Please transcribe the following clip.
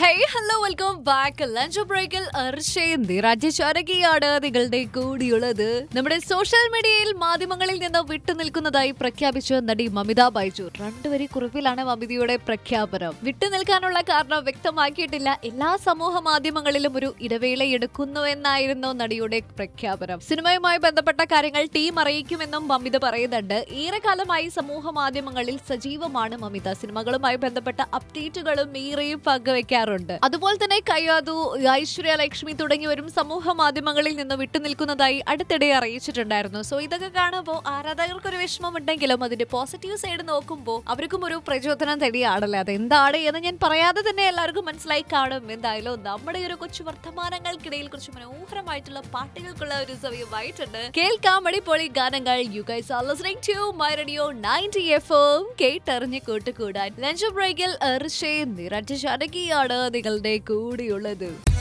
high hello welcome back lunch ബ്രേക്കിൽ അർഷയും രാജ്യശാരകിയാണ് നിങ്ങളുടെ കൂടിയുള്ളത് നമ്മുടെ സോഷ്യൽ മീഡിയയിൽ മാധ്യമങ്ങളിൽ നിന്ന് വിട്ടുനിൽക്കുന്നതായി പ്രഖ്യാപിച്ച നടി മമിത ബൈജു രണ്ടുവരി കുറിപ്പിലാണ് മമിതയുടെ പ്രഖ്യാപനം വിട്ടുനിൽക്കാനുള്ള കാരണം വ്യക്തമാക്കിയിട്ടില്ല എല്ലാ സമൂഹ മാധ്യമങ്ങളിലും ഒരു ഇടവേള എടുക്കുന്നുവെന്നായിരുന്നു നടിയുടെ പ്രഖ്യാപനം സിനിമയുമായി ബന്ധപ്പെട്ട കാര്യങ്ങൾ ടീം അറിയിക്കുമെന്നും മമിത പറയുന്നുണ്ട് ഏറെക്കാലമായി സമൂഹ മാധ്യമങ്ങളിൽ സജീവമാണ് മമിത സിനിമകളുമായി ബന്ധപ്പെട്ട അപ്ഡേറ്റുകളും ഏറെയും പങ്കുവെക്കാറുണ്ട് അതുപോലെ തന്നെ കയ്യാതു ഐശ്വര്യ ലക്ഷ്മി തുടങ്ങിയവരും സമൂഹ മാധ്യമങ്ങളിൽ നിന്ന് വിട്ടുനിൽക്കുന്നതായി അടുത്തിടെ അറിയിച്ചിട്ടുണ്ടായിരുന്നു സോ ഇതൊക്കെ കാണുമ്പോൾ ആരാധകർക്ക് ഒരു വിഷമം ഉണ്ടെങ്കിലും അതിന്റെ പോസിറ്റീവ് സൈഡ് നോക്കുമ്പോൾ അവർക്കും ഒരു പ്രചോദനം തന്നെയാണല്ലോ അത് എന്താണ് എന്ന് ഞാൻ പറയാതെ തന്നെ എല്ലാവർക്കും മനസ്സിലായി കാണും എന്തായാലും നമ്മുടെ ഈ ഒരു കൊച്ചു വർത്തമാനങ്ങൾക്കിടയിൽ കുറച്ച് മനോഹരമായിട്ടുള്ള പാട്ടുകൾക്കുള്ള ഒരു സമയമായിട്ടുണ്ട് കേൾക്കാം അടിപൊളി ഗാനങ്ങൾ you guys are listening to my radio 90 FM കേട്ടറിഞ്ഞ് കൂട്ടുകൂടാൻ ലഞ്ച് ബ്രേക്കിൽ എറിഷേ നിറഞ്ഞ ശാരകിയാണ് നിങ്ങളുടെ കൂടെയുള്ളത്